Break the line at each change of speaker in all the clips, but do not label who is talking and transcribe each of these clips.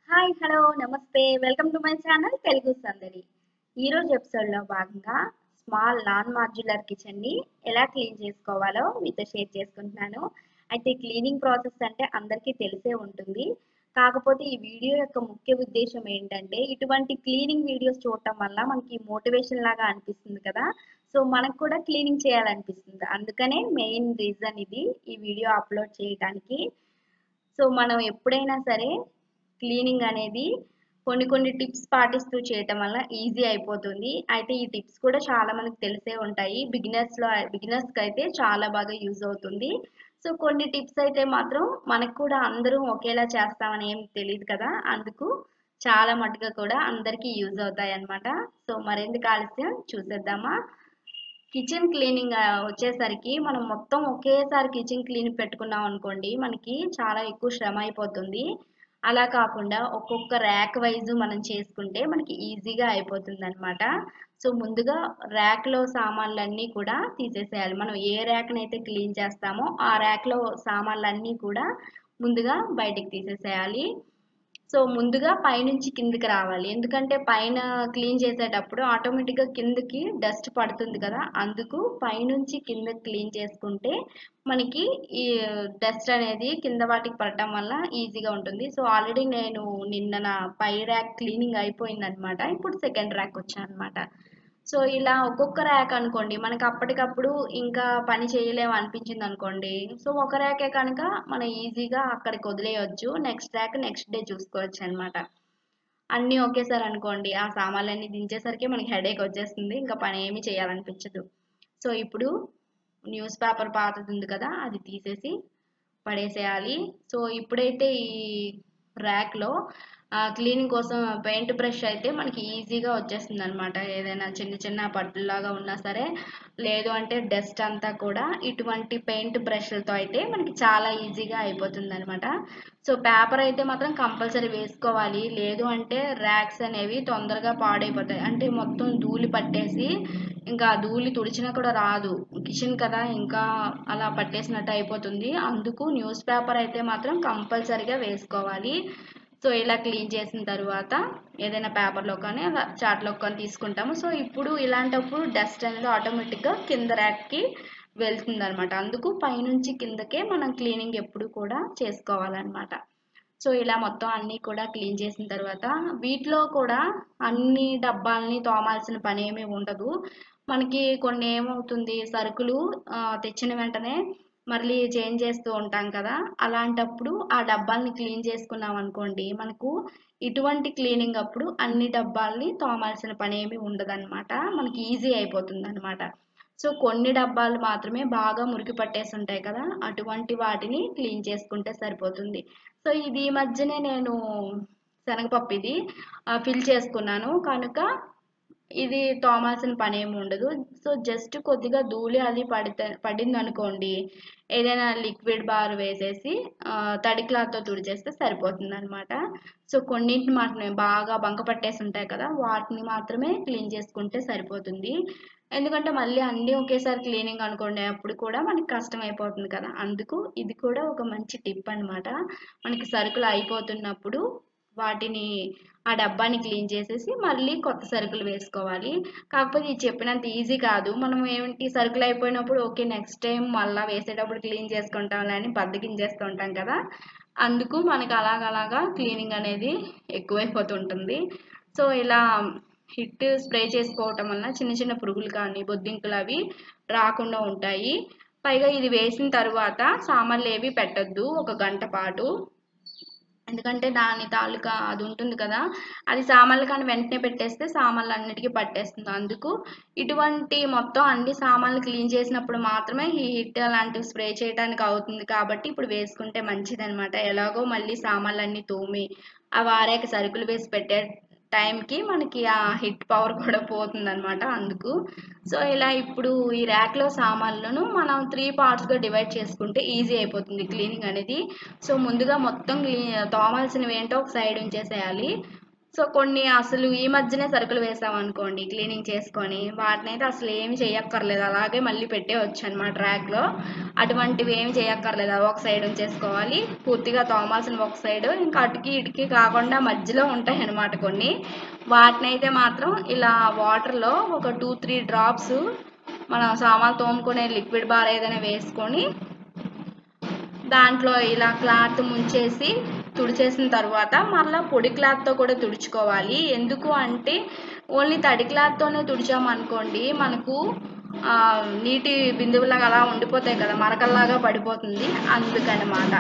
hi hello నమస్తే welcome to my channel Telugu Sandadi ఈరోజు ఎపిసోడ్లో భాగంగా స్మాల్ నాన్ మాడ్యులర్ కిచెన్ని ఎలా క్లీన్ చేసుకోవాలో మీతో షేర్ చేసుకుంటున్నాను అయితే క్లీనింగ్ ప్రాసెస్ అంటే అందరికీ తెలిసే ఉంటుంది కాకపోతే ఈ వీడియో యొక్క ముఖ్య ఉద్దేశం ఏంటంటే ఇటువంటి క్లీనింగ్ వీడియోస్ చూడటం వల్ల మనకి మోటివేషన్ లాగా అనిపిస్తుంది కదా సో మనకు కూడా క్లీనింగ్ చేయాలనిపిస్తుంది అందుకనే మెయిన్ రీజన్ ఇది ఈ వీడియో అప్లోడ్ చేయడానికి సో మనం ఎప్పుడైనా సరే క్లీనింగ్ అనేది కొన్ని కొన్ని టిప్స్ పాటిస్తూ చేయటం వల్ల ఈజీ అయిపోతుంది అయితే ఈ టిప్స్ కూడా చాలా మనకు తెలిసే ఉంటాయి బిగినర్స్లో బిగినర్స్కి అయితే చాలా బాగా యూజ్ అవుతుంది సో కొన్ని టిప్స్ అయితే మాత్రం మనకు కూడా అందరూ ఒకేలా చేస్తామని ఏం తెలియదు కదా అందుకు చాలా మటుగా కూడా అందరికీ యూజ్ అవుతాయి అన్నమాట సో మరెందుకు ఆలస్యం చూసేద్దామా కిచెన్ క్లీనింగ్ వచ్చేసరికి మనం మొత్తం ఒకేసారి కిచెన్ క్లీన్ పెట్టుకున్నాం అనుకోండి మనకి చాలా ఎక్కువ శ్రమ అయిపోతుంది అలా కాకుండా ఒక్కొక్క ర్యాక్ వైజ్ మనం చేసుకుంటే మనకి ఈజీగా అయిపోతుంది అనమాట సో ముందుగా ర్యాక్లో సామాన్లన్నీ కూడా తీసేసేయాలి మనం ఏ ర్యాక్ని అయితే క్లీన్ చేస్తామో ఆ ర్యాక్లో సామాన్లన్నీ కూడా ముందుగా బయటికి తీసేసేయాలి సో ముందుగా పైనుంచి కిందికి రావాలి ఎందుకంటే పైన క్లీన్ చేసేటప్పుడు ఆటోమేటిక్గా కిందకి డస్ట్ పడుతుంది కదా అందుకు పైనుంచి కింద క్లీన్ చేసుకుంటే మనకి ఈ డస్ట్ అనేది కింద వాటికి పడటం వల్ల ఈజీగా ఉంటుంది సో ఆల్రెడీ నేను నిన్న నా పై ర్యాక్ క్లీనింగ్ అయిపోయింది అనమాట ఇప్పుడు సెకండ్ ర్యాక్ వచ్చాను అనమాట సో ఇలా ఒక్కొక్క ర్యాక్ అనుకోండి మనకి అప్పటికప్పుడు ఇంకా పని చేయలేము అనిపించింది అనుకోండి సో ఒక ర్యాకే కనుక మనం ఈజీగా అక్కడికి వదిలేయచ్చు నెక్స్ట్ ర్యాక్ నెక్స్ట్ డే చూసుకోవచ్చు అనమాట అన్నీ ఒకేసారి అనుకోండి ఆ సామాన్లన్నీ దించేసరికి మనకి హెడేక్ వచ్చేస్తుంది ఇంకా పని ఏమి చేయాలనిపించదు సో ఇప్పుడు న్యూస్ పేపర్ పాతది ఉంది కదా అది తీసేసి పడేసేయాలి సో ఇప్పుడైతే ఈ ర్యాక్లో క్లీనింగ్ కోసం పెయింట్ బ్రష్ అయితే మనకి ఈజీగా వచ్చేస్తుంది అనమాట ఏదైనా చిన్న చిన్న పట్టులాగా ఉన్నా సరే లేదు అంటే డస్ట్ అంతా కూడా ఇటువంటి పెయింట్ బ్రష్లతో అయితే మనకి చాలా ఈజీగా అయిపోతుంది అనమాట సో పేపర్ అయితే మాత్రం కంపల్సరీ వేసుకోవాలి లేదు అంటే ర్యాక్స్ అనేవి తొందరగా పాడైపోతాయి అంటే మొత్తం ధూళి పట్టేసి ఇంకా ధూళి తుడిచినా కూడా రాదు కిచెన్ కదా ఇంకా అలా పట్టేసినట్టు అయిపోతుంది అందుకు న్యూస్ పేపర్ అయితే మాత్రం కంపల్సరీగా వేసుకోవాలి సో ఇలా క్లీన్ చేసిన తర్వాత ఏదైనా పేపర్లో కానీ అలా చాట్లో కానీ తీసుకుంటాము సో ఇప్పుడు ఇలాంటప్పుడు డస్ట్ అనేది ఆటోమేటిక్గా కింద ర్యాక్కి వెళ్తుంది అనమాట అందుకు పైనుంచి కిందకే మనం క్లీనింగ్ ఎప్పుడు కూడా చేసుకోవాలన్నమాట సో ఇలా మొత్తం అన్నీ కూడా క్లీన్ చేసిన తర్వాత వీటిలో కూడా అన్ని డబ్బాలని తోమాల్సిన పని ఏమీ ఉండదు మనకి కొన్ని ఏమవుతుంది సరుకులు తెచ్చిన వెంటనే మళ్ళీ చేంజ్ చేస్తూ ఉంటాం కదా అలాంటప్పుడు ఆ డబ్బాల్ని క్లీన్ చేసుకున్నాం అనుకోండి మనకు ఇటువంటి క్లీనింగ్ అప్పుడు అన్ని డబ్బాల్ని తోమాల్సిన పని ఏమి ఉండదన్నమాట మనకి ఈజీ అయిపోతుంది అనమాట సో కొన్ని డబ్బాలు మాత్రమే బాగా మురికి పట్టేసి ఉంటాయి కదా అటువంటి వాటిని క్లీన్ చేసుకుంటే సరిపోతుంది సో ఇది ఈ మధ్యనే నేను శనగపప్పు ఇది ఫిల్ చేసుకున్నాను కనుక ఇది తోమాల్సిన పని ఏమి ఉండదు సో జస్ట్ కొద్దిగా ధూళి అది పడితే పడింది అనుకోండి ఏదైనా లిక్విడ్ బార్ వేసేసి తడి క్లాత్తో తుడిచేస్తే సరిపోతుంది అనమాట సో కొన్నింటిని మాత్రమే బాగా బంక పట్టేసి ఉంటాయి కదా వాటిని మాత్రమే క్లీన్ చేసుకుంటే సరిపోతుంది ఎందుకంటే మళ్ళీ అన్నీ ఒకేసారి క్లీనింగ్ అనుకోండి అప్పుడు కూడా మనకి కష్టం అయిపోతుంది కదా అందుకు ఇది కూడా ఒక మంచి టిప్ అనమాట మనకి సరుకులు అయిపోతున్నప్పుడు వాటిని ఆ డబ్బాని క్లీన్ చేసేసి మళ్ళీ కొత్త సరుకులు వేసుకోవాలి కాకపోతే ఇది చెప్పినంత ఈజీ కాదు మనం ఏమిటి సరుకులు అయిపోయినప్పుడు ఓకే నెక్స్ట్ టైం మళ్ళీ వేసేటప్పుడు క్లీన్ చేసుకుంటాం అని బద్దకించేస్తూ ఉంటాం కదా అందుకు మనకి అలాగలాగా క్లీనింగ్ అనేది ఎక్కువైపోతుంటుంది సో ఇలా హిట్ స్ప్రే చేసుకోవటం వల్ల చిన్న చిన్న పురుగులు కానీ బొద్దింకులు అవి రాకుండా ఉంటాయి పైగా ఇది వేసిన తర్వాత సామాన్లు ఏవి పెట్టద్దు ఒక గంట పాటు ఎందుకంటే దాని తాలూకా అది ఉంటుంది కదా అది సామాన్లు కానీ వెంటనే పెట్టేస్తే సామాన్లు అన్నిటికీ పట్టేస్తుంది అందుకు ఇటువంటి మొత్తం అన్ని సామాన్లు క్లీన్ చేసినప్పుడు మాత్రమే ఈ హిట్ అలాంటివి స్ప్రే చేయడానికి అవుతుంది కాబట్టి ఇప్పుడు వేసుకుంటే మంచిది అనమాట ఎలాగో మళ్ళీ సామాన్లు అన్ని తోమి ఆ వారాక సరుకులు వేసి పెట్టే టైంకి మనకి ఆ హిట్ పవర్ కూడా పోతుంది అనమాట అందుకు సో ఇలా ఇప్పుడు ఈ ర్యాక్లో సామాన్లను మనం త్రీ పార్ట్స్గా డివైడ్ చేసుకుంటే ఈజీ అయిపోతుంది క్లీనింగ్ అనేది సో ముందుగా మొత్తం క్లీన్ తోమాల్సినవి ఏంటో ఒక సైడ్ ఉంచేసేయాలి సో కొన్ని అసలు ఈ మధ్యనే సరుకులు వేసాం అనుకోండి క్లీనింగ్ చేసుకొని వాటిని అయితే అసలు ఏమి చేయక్కర్లేదు అలాగే మళ్ళీ పెట్టేవచ్చు అనమాట ర్యాక్లో అటువంటివి ఏమి చేయక్కర్లేదు అవి ఒక సైడ్ ఉంచేసుకోవాలి పూర్తిగా తోమాల్సిన ఒక సైడ్ ఇంకా అటుకి ఇటుకి కాకుండా మధ్యలో ఉంటాయి అన్నమాట కొన్ని వాటిని అయితే మాత్రం ఇలా వాటర్లో ఒక టూ త్రీ డ్రాప్స్ మనం సామాన్లు తోముకునే లిక్విడ్ బార్ ఏదైనా వేసుకొని దాంట్లో ఇలా క్లాత్ ముంచేసి తుడిచేసిన తర్వాత మళ్ళీ పొడి క్లాత్తో కూడా తుడుచుకోవాలి ఎందుకు అంటే ఓన్లీ తడి క్లాత్తోనే తుడిచామనుకోండి మనకు ఆ, నీటి బిందువులాగా అలా ఉండిపోతాయి కదా మరకల్లాగా పడిపోతుంది అందుకనమాట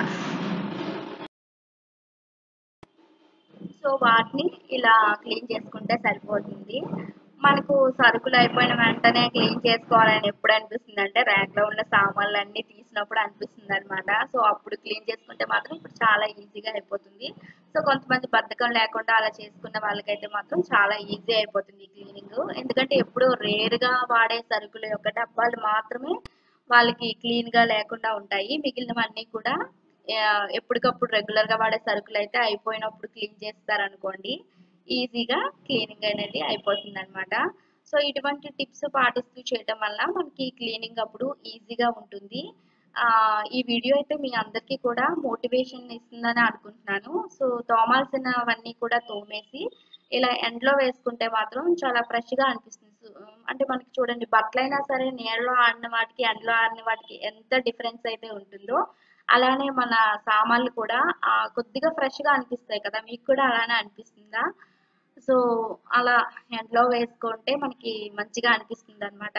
సో వాటిని ఇలా క్లీన్ చేసుకుంటే సరిపోతుంది మనకు సరుకులు అయిపోయిన వెంటనే క్లీన్ చేసుకోవాలని ఎప్పుడు అనిపిస్తుంది అంటే ర్యాక్ లో ఉన్న సామాన్లు అన్ని తీసినప్పుడు అనిపిస్తుంది అనమాట సో అప్పుడు క్లీన్ చేసుకుంటే మాత్రం ఇప్పుడు చాలా ఈజీగా అయిపోతుంది సో కొంతమంది బద్ధకం లేకుండా అలా చేసుకున్న వాళ్ళకైతే మాత్రం చాలా ఈజీ అయిపోతుంది క్లీనింగ్ ఎందుకంటే ఎప్పుడు రేర్ గా వాడే సరుకుల యొక్క డబ్బాలు మాత్రమే వాళ్ళకి క్లీన్ గా లేకుండా ఉంటాయి మిగిలినవన్నీ కూడా ఆ, ఎప్పటికప్పుడు రెగ్యులర్ గా వాడే సరుకులు అయితే అయిపోయినప్పుడు క్లీన్ చేస్తారనుకోండి ఈజీగా క్లీనింగ్ అనేది అయిపోతుంది అనమాట సో ఇటువంటి టిప్స్ పాటిస్తూ చేయడం వల్ల మనకి క్లీనింగ్ అప్పుడు ఈజీగా ఉంటుంది ఆ, ఈ వీడియో అయితే మీ అందరికీ కూడా మోటివేషన్ ఇస్తుందని అనుకుంటున్నాను సో తోమాల్సినవన్నీ కూడా తోమేసి ఇలా ఎండలో వేసుకుంటే మాత్రం చాలా fresh గా అనిపిస్తుంది సో, అంటే మనకి చూడండి బట్టలైనా సరే నీళ్ళలో ఆడిన వాటికి ఎండలో ఆడిన వాటికి ఎంత డిఫరెన్స్ అయితే ఉంటుందో అలానే మన సామాన్లు కూడా ఆ, కొద్దిగా fresh గా అనిపిస్తాయి కదా మీకు కూడా అలానే అనిపిస్తుందా సో అలా ఎండలో వేసుకుంటే మనకి మంచిగా అనిపిస్తుంది అనమాట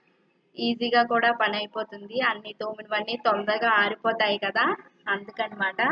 ఈజీగా కూడా పని అయిపోతుంది అన్ని తోమినవన్నీ తొందరగా ఆరిపోతాయి కదా అందుకనమాట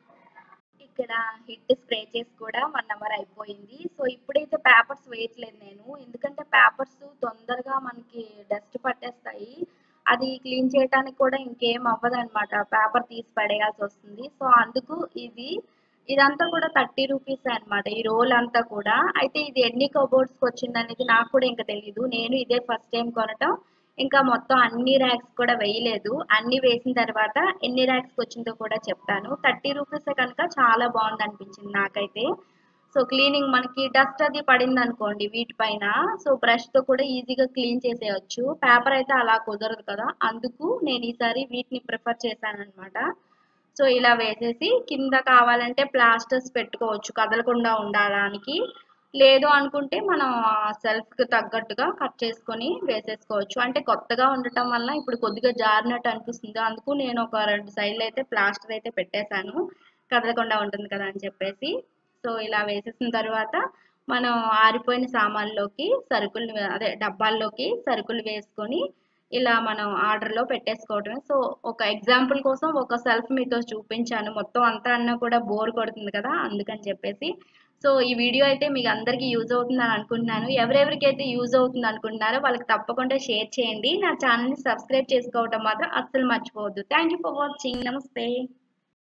ఇక్కడ హిట్ స్ప్రే చేసి కూడా వన్ అవర్ అయిపోయింది సో ఇప్పుడైతే పేపర్స్ వేయట్లేదు నేను ఎందుకంటే పేపర్స్ తొందరగా మనకి డస్ట్ పట్టేస్తాయి అది క్లీన్ చేయడానికి కూడా ఇంకేం అవ్వదు అనమాట పేపర్ తీసి పడేయాల్సి వస్తుంది సో అందుకు ఇది ఇదంతా కూడా థర్టీ రూపీస్ అన్నమాట ఈ రోల్ అంతా కూడా అయితే ఇది ఎన్ని కబోర్డ్స్కి వచ్చింది అనేది నాకు కూడా ఇంకా తెలియదు నేను ఇదే ఫస్ట్ టైం కొనటం ఇంకా మొత్తం అన్ని ర్యాక్స్ కూడా వేయలేదు అన్ని వేసిన తర్వాత ఎన్ని ర్యాక్స్కి వచ్చిందో కూడా చెప్తాను థర్టీ రూపీస్ కనుక చాలా బాగుంది అనిపించింది నాకైతే సో క్లీనింగ్ మనకి డస్ట్ అది పడింది అనుకోండి వీటిపైన సో బ్రష్ తో కూడా ఈజీగా క్లీన్ చేసేయచ్చు పేపర్ అయితే అలా కుదరదు కదా అందుకు నేను ఈసారి వీటిని ప్రిఫర్ చేశాను అనమాట సో ఇలా వేసేసి కింద కావాలంటే ప్లాస్టర్స్ పెట్టుకోవచ్చు కదలకుండా ఉండడానికి లేదు అనుకుంటే మనం సెల్ఫ్ కి తగ్గట్టుగా కట్ చేసుకొని వేసేసుకోవచ్చు అంటే కొత్తగా ఉండటం వల్ల ఇప్పుడు కొద్దిగా జారినట్టు అనిపిస్తుంది అందుకు నేను ఒక రెండు సైడ్లు అయితే ప్లాస్టర్ అయితే పెట్టేశాను కదలకుండా ఉంటుంది కదా అని చెప్పేసి సో ఇలా వేసేసిన తర్వాత మనం ఆరిపోయిన సామాన్లోకి సరుకులు అదే డబ్బాల్లోకి సరుకులు వేసుకొని ఇలా మనం ఆర్డర్లో పెట్టేసుకోవటమే సో ఒక ఎగ్జాంపుల్ కోసం ఒక సెల్ఫ్ మీతో చూపించాను మొత్తం అంతా అన్నా కూడా బోర్ కొడుతుంది కదా అందుకని చెప్పేసి సో ఈ వీడియో అయితే మీకు అందరికీ యూజ్ అవుతుందని అనుకుంటున్నాను ఎవరెవరికైతే యూజ్ అవుతుంది అనుకుంటున్నారో వాళ్ళకి తప్పకుండా షేర్ చేయండి నా ఛానల్ని సబ్స్క్రైబ్ చేసుకోవటం మాత్రం అస్సలు మర్చిపోవద్దు థ్యాంక్ యూ ఫర్ వాచింగ్ నమస్తే